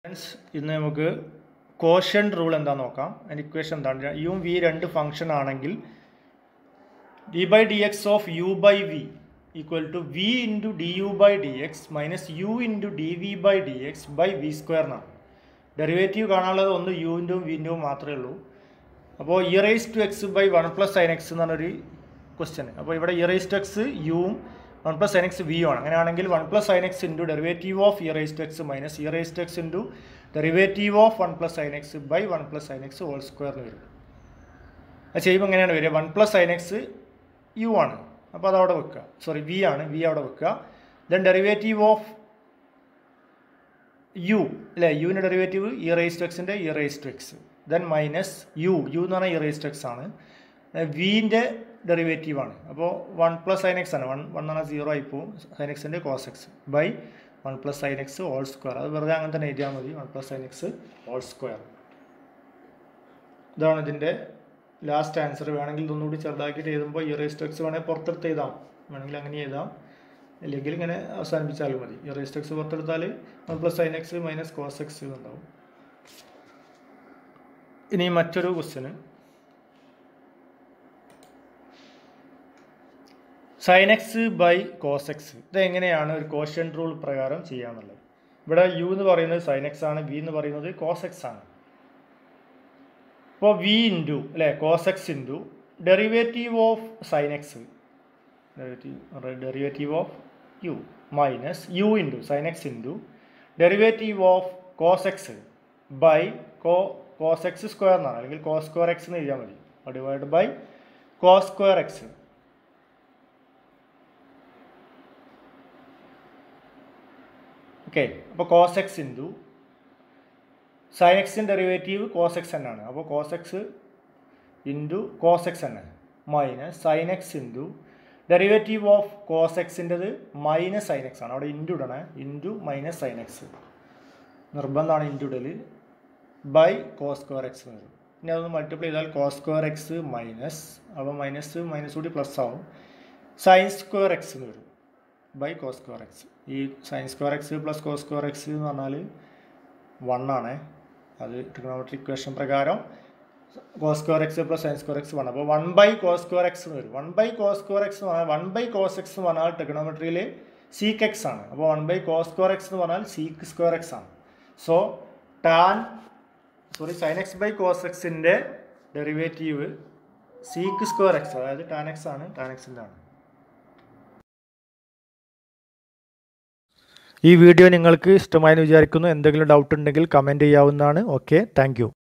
friends ഇന്ന് നമുക്ക് caution rule എന്താന്ന് നോക്കാം അതിൻ്റെ ഇക്വേഷൻ എന്താണ് യും വി രണ്ട് ഫംഗ്ഷൻ ആണെങ്കിൽ d by d x of u by v equal to v into d u by d x minus u into d v by d x by v സ്ക്വയറിനാണ് derivative കാണാനുള്ളത് ഒന്ന് യുവിൻ്റെയും വിൻ്റെയും മാത്രമേ ഉള്ളൂ അപ്പോൾ e raise to x by one plus sine x എന്ന് പറഞ്ഞൊരു ക്വസ്റ്റ്യൻ അപ്പോൾ ഇവിടെ ഇറേസ് ടു എക്സ് യുവും one plus sine x v ആണ് അങ്ങനെയാണെങ്കിൽ one plus sine x into derivative of e raise to x minus e raise to x into derivative of one plus sine x by one plus sine x whole square എന്ന് വരും അത് ചെയ്യുമ്പോൾ എങ്ങനെയാണ് വരിക one plus sine x u ആണ് അപ്പോൾ അത് അവിടെ വെക്കുക സോറി വി ആണ് വി അവിടെ വെക്കുക ദെൻ ഡെറിവേറ്റീവ് ഓഫ് യു അല്ലേ യുവിൻ്റെ ഡെറിവേറ്റീവ് ഇ റേസ് ടു എക്സിൻ്റെ e raise to x then minus u u എന്ന് പറഞ്ഞാൽ ഇ റേസ് ടു എക്സ് ആണ് വിൻ്റെ ഡെറിവേറ്റീവ് ആണ് അപ്പോൾ വൺ പ്ലസ് സൈൻ എക്സ് ആണ് വൺ വൺ എന്ന് പറഞ്ഞാൽ സീറോ ആയി പോകും സൈൻ എക്സിൻ്റെ cos x by one plus sine x whole square അത് വെറുതെ അങ്ങനെ തന്നെ എഴുതിയാൽ മതി one plus sine x whole square ഇതാണ് ഇതിൻ്റെ ലാസ്റ്റ് ആൻസർ വേണമെങ്കിൽ ഇതൊന്നുകൂടി ചെറുതാക്കിയിട്ട് എഴുതുമ്പോൾ ഇ റേസ് ടു എക്സ് വേണമെങ്കിൽ പുറത്തെടുത്ത് എഴുതാം വേണമെങ്കിൽ അങ്ങനെ എഴുതാം അല്ലെങ്കിൽ ഇങ്ങനെ അവസാനിപ്പിച്ചാലും മതി ഇ റേസ് ടു എക്സ് പുറത്തെടുത്താൽ one plus sine x minus cos x ഉണ്ടാവും ഇനി മറ്റൊരു ക്വസ്റ്റ്യന് sine x by cos x ഇത് എങ്ങനെയാണ് ഒരു കോഷൻ റൂൾ പ്രകാരം ചെയ്യാന്നുള്ളത് ഇവിടെ യു എന്ന് പറയുന്നത് സൈൻ എക്സ് ആണ് വി എന്ന് പറയുന്നത് കോസ് എക്സ് ആണ് ഇപ്പോൾ വി ഇൻറ്റു അല്ലേ cos x into derivative of sine x derivative derivative of u minus u into sine x into derivative of cos x by co cos x square എന്നാണ് അല്ലെങ്കിൽ cos square x എന്ന് എഴുതിയാൽ മതി divide by cos square x okay അപ്പോൾ cos x into sine എക്സിൻ്റെ derivative cos x എന്നാണ് അപ്പോൾ cos x into cos x തന്നെ minus sine x into derivative of cos എക്സിൻ്റെത് മൈനസ് സൈൻ എക്സ് ആണ് അവിടെ ഇൻറ്റു ഇടണേ ഇൻറ്റു മൈനസ് സൈൻ എക്സ് നിർബന്ധമാണ് ഇൻറ്റു ഇടൽ ബൈ കോസ് സ്ക്വയർ എക്സ് വരും ഇനി അതൊന്ന് മൾട്ടിപ്ലൈ ചെയ്താൽ കോസ് സ്ക്വയർ എക്സ് മൈനസ് അപ്പോൾ മൈനസ് മൈനസ് കൂടി പ്ലസ് ആവും സൈൻ സ്ക്വയർ എക്സ് എന്ന് വരും ബൈ കോസ് സ്ക്വയർ എക്സ് ഈ sine square x plus cos square x എന്ന് പറഞ്ഞാൽ വൺ ആണ് അത് ട്രിഗണോമെട്രിക് ഇക്വേഷൻ പ്രകാരം cos square x plus sine square x one അപ്പോൾ one by cos square x എന്ന് വരും one by cos square x എന്ന് പറഞ്ഞാൽ വൺ ബൈ കോസ് എക്സ് എന്ന് പറഞ്ഞാൽ ട്രിഗണോമെട്രിയിൽ സീക്ക് എക്സ് ആണ് അപ്പോൾ one by cos square x എന്ന് പറഞ്ഞാൽ സീക്ക് സ്ക്വയർ എക്സ് ആണ് so tan sorry sine x by cos എക്സിൻ്റെ ഡെറിവേറ്റീവ് സീക്ക് സ്ക്വയർ എക്സ് അതായത് ടാൻ എക്സ് ആണ് ടാൻ എക്സിൻ്റെ ആണ് ഈ വീഡിയോ നിങ്ങൾക്ക് ഇഷ്ടമായെന്ന് വിചാരിക്കുന്നു എന്തെങ്കിലും ഡൗട്ട് ഉണ്ടെങ്കിൽ കമൻറ്റ് ചെയ്യാവുന്നതാണ് ഓക്കെ താങ്ക്